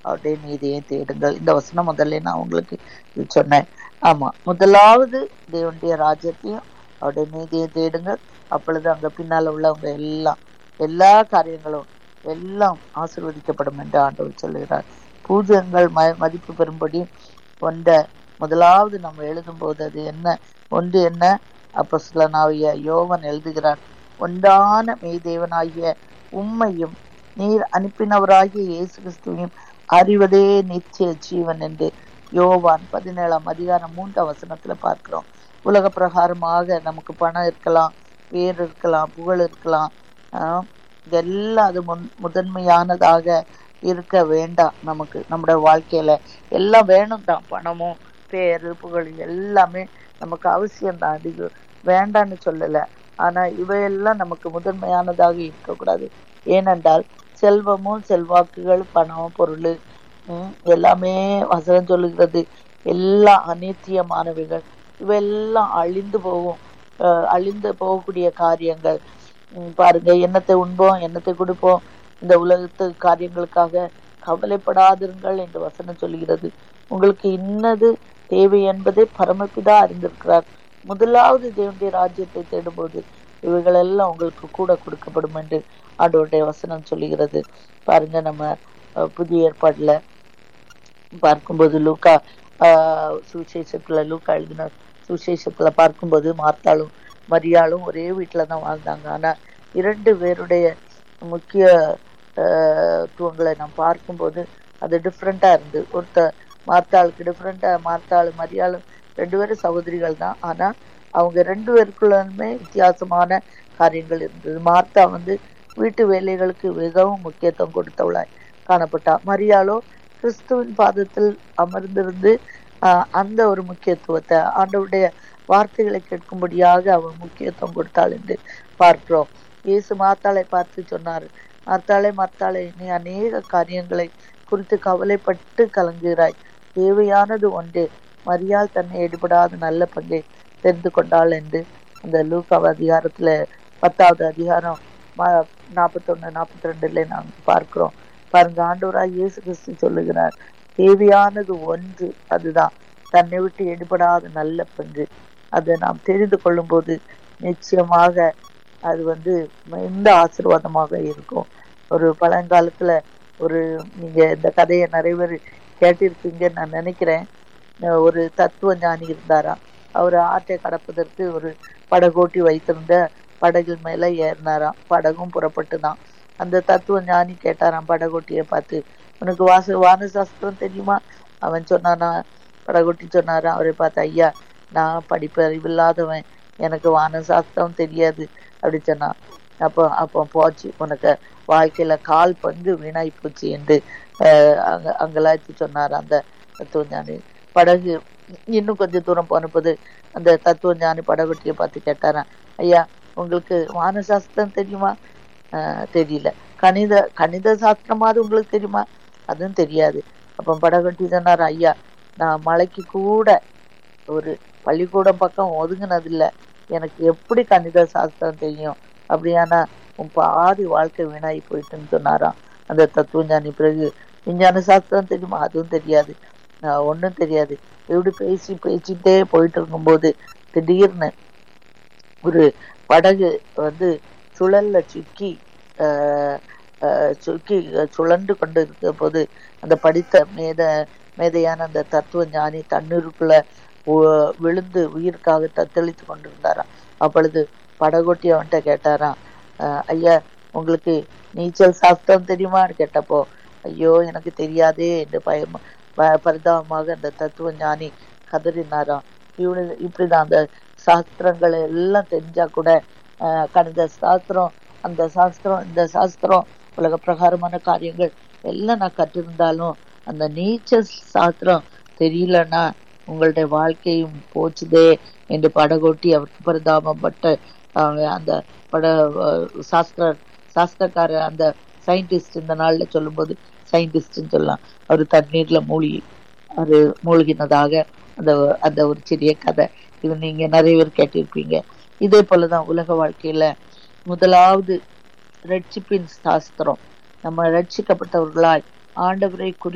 அவருடைய நீதியை தேடுங்கள் இந்த வசனம் முதல்ல நான் உங்களுக்கு சொன்னேன் ஆமா முதலாவது தேவனுடைய ராஜ்யத்தையும் அவருடைய நீதியை தேடுங்கள் அப்பொழுது அங்க பின்னால உள்ளவங்க எல்லாம் எல்லா காரியங்களும் எல்லாம் ஆசிர்வதிக்கப்படும் என்று ஆண்டவர் சொல்லுகிறார் பூஜ்யங்கள் ம மதிப்பு பெறும்படி ஒன்ற முதலாவது நம்ம எழுதும் போது அது என்ன ஒன்று என்ன அப்போ சிலனாவிய யோவன் எழுதுகிறார் ஒன்றான மெய்தேவனாகிய உம்மையும் நீர் அனுப்பினவராகிய இயேசு கிறிஸ்துவையும் அறிவதே நிச்சய ஜீவன் என்று யோவான் பதினேழாம் அதிகாரம் மூன்றாம் வசனத்துல பார்க்கிறோம் உலக பிரகாரமாக நமக்கு பணம் இருக்கலாம் பேர் இருக்கலாம் புகழ் இருக்கலாம் ஆஹ் இதெல்லாம் அது முன் முதன்மையானதாக இருக்க வேண்டாம் நமக்கு நம்முடைய வாழ்க்கையில எல்லாம் வேணும் தான் பணமும் பேரு புகழ் எல்லாமே நமக்கு அவசியம்தான் அது வேண்டான்னு சொல்லல ஆனா இவையெல்லாம் நமக்கு முதன்மையானதாக இருக்கக்கூடாது ஏனென்றால் செல்வமும் செல்வாக்குகள் பணம் பொருள் உம் எல்லாமே வசனம் சொல்லுகிறது எல்லாம் அநித்தியமானவைகள் இவையெல்லாம் அழிந்து போகும் அஹ் அழிந்து போகக்கூடிய காரியங்கள் உம் பாருங்க எண்ணத்தை உண்போம் எண்ணத்தை கொடுப்போம் இந்த உலகத்து காரியங்களுக்காக கவலைப்படாதிருங்கள் என்று வசனம் சொல்கிறது உங்களுக்கு இன்னது தேவை என்பதை பரமபிதா அறிந்திருக்கிறார் முதலாவது தேவனுடைய ராஜ்யத்தை தேடும்போது இவைகளெல்லாம் உங்களுக்கு கூட கொடுக்கப்படும் என்று ஆண்டவருடைய வசனம் சொல்லுகிறது பாருங்க நம்ம அஹ், புதிய ஏற்பாடுல பார்க்கும்போது லூக்கா ஆஹ், சுவிசேஷத்துல லூக்கா எழுதின சுவிசேஷத்துல பார்க்கும்போது மார்த்தாளும் மரியாளும் ஒரே வீட்டுல தான் வாழ்ந்தாங்க ஆனா இரண்டு பேருடைய முக்கிய ஆஹ், துவங்களை நாம் பார்க்கும்போது அது டிஃப்ரெண்டா இருந்து ஒருத்தர் மார்த்தாளுக்கு டிஃப்ரெண்டா மார்த்தாள் மரியாளும் ரெண்டு பேரும் சகோதரிகள் தான் ஆனா அவங்க ரெண்டு பேருக்குள்ளுமே வித்தியாசமான காரியங்கள் இருந்தது மார்த்தா வந்து வீட்டு வேலைகளுக்கு மிகவும் முக்கியத்துவம் கொடுத்தவளாய் காணப்பட்டா மரியாளோ கிறிஸ்துவின் பாதத்தில் அமர்ந்திருந்து ஆஹ், அந்த ஒரு முக்கியத்துவத்தை ஆண்டவருடைய வார்த்தைகளை கேட்கும்படியாக அவள் முக்கியத்துவம் கொடுத்தாள் என்று பார்க்கிறோம் இயேசு மாத்தாளை பார்த்து சொன்னார் மார்த்தாளே மார்த்தாளே நீ அநேக காரியங்களை குறித்து கவலைப்பட்டு கலங்குகிறாய் தேவையானது ஒன்றே மரியாள் தன்னை எடுபடாத நல்ல பங்கை தெரிந்து கொண்டாள் என்று அந்த லூக்காவ அதிகாரத்துல பத்தாவது அதிகாரம் ம- நாற்பத்தொன்னு நாற்பத்தி ரெண்டுல நாங்கள் பார்க்கிறோம் பாருங்க ஆண்டவராய் இயேசு கிறிஸ்து சொல்லுகிறார் தேவையானது ஒன்று அதுதான் தன்னை விட்டு எடுபடாத நல்ல பங்கு அதை நாம் தெரிந்து கொள்ளும் போது நிச்சயமாக அது வந்து மிகுந்த ஆசீர்வாதமாக இருக்கும் ஒரு பழங்காலத்துல ஒரு நீங்க இந்த கதையை நிறைய பேர் கேட்டிருப்பீங்கன்னு நான் நினைக்கிறேன் அஹ் ஒரு தத்துவ ஞானி இருந்தாராம் அவர் ஆற்றை கடப்பதற்கு ஒரு படகோட்டி வைத்திருந்த படகில் மேல ஏறினாராம் படகும் புறப்பட்டுதான் அந்த தத்துவ ஞானி கேட்டாராம் படகோட்டியை பார்த்து உனக்கு வாச வான சாஸ்திரம் தெரியுமா அவன் சொன்னானா படகோட்டி சொன்னாராம் அவரை பார்த்து ஐயா நான் படிப்பு அறிவில்லாதவன் எனக்கு வான சாஸ்திரம் தெரியாது அப்படி சொன்னான் அப்போ அப்போ போச்சு உனக்கு வாழ்க்கையில கால் பங்கு வீணாய் போச்சு என்று அஹ், அங்க அங்கலாய்ச்சி சொன்னார் அந்த தத்துவ ஞானி படகு இன்னும் கொஞ்சம் தூரம் போனபோது அந்த தத்துவ ஞானி படகொட்டியை பார்த்து கேட்டாராம் ஐயா உங்களுக்கு வான சாஸ்திரம் தெரியுமா ஆஹ் தெரியல கணித கணித சாஸ்திரமாவது உங்களுக்கு தெரியுமா அதுவும் தெரியாது அப்போ படகொட்டி சொன்னார் ஐயா நான் மலைக்கு கூட ஒரு பள்ளிக்கூடம் பக்கம் ஒதுங்கினதில்ல எனக்கு எப்படி கணித சாஸ்திரம் தெரியும் அப்படியானா உன் பாதி வாழ்க்கை வீணாகி போயிட்டுன்னு சொன்னாராம் அந்த தத்துவ ஞானி பிறகு விஞ்ஞான சாஸ்திரம் தெரியுமா அதுவும் தெரியாது ஆஹ் ஒண்ணும் தெரியாது இப்படி பேசி பேசிட்டே போயிட்டு இருக்கும்போது திடீர்னு ஒரு படகு வந்து சுழல்ல சிக்கி ஆஹ் ஆஹ் சுக்கி சுழண்டு கொண்டு இருக்க போது அந்த படித்த மேத மேதையான அந்த தத்துவ ஞானி தண்ணீருக்குள்ள உ- விழுந்து உயிருக்காக தத்தளித்து கொண்டிருந்தாராம் அப்பொழுது படகோட்டி அவன்கிட்ட கேட்டாராம் ஆஹ் ஐயா உங்களுக்கு நீச்சல் சாஸ்திரம் தெரியுமான்னு கேட்டப்போ ஐயோ எனக்கு தெரியாதே என்று பயம் ப- பரிதாபமாக அந்த தத்துவ ஞானி கதறினாராம் இவனு இப்படிதான் அந்த சாஸ்திரங்கள் எல்லாம் தெரிஞ்சா கூட ஆஹ் கணித சாஸ்திரம் அந்த சாஸ்திரம் இந்த சாஸ்திரம் உலக பிரகாரமான காரியங்கள் எல்லாம் நான் கற்றிருந்தாலும் அந்த நீச்சல் சாஸ்திரம் தெரியலன்னா உங்களுடைய வாழ்க்கையும் போச்சுதே என்று படகோட்டி அவருக்கு பரிதாபப்பட்ட ஆஹ் அந்த பட ஆஹ் சாஸ்திர சாஸ்திரக்காரர் அந்த சயின்டிஸ்ட் இந்த நாள்ல சொல்லும்போது சயின்டிஸ்ட்னு சொல்லலாம் அவர் தண்ணீர்ல மூழ்கி அது மூழ்கினதாக அந்த அந்த ஒரு சிறிய கதை இது நீங்க நிறைய பேர் கேட்டிருப்பீங்க இதே போலதான் உலக வாழ்க்கையில முதலாவது ரட்சிப்பின் சாஸ்திரம் நம்ம ரட்சிக்கப்பட்டவர்களாய் ஆண்டவரை குறி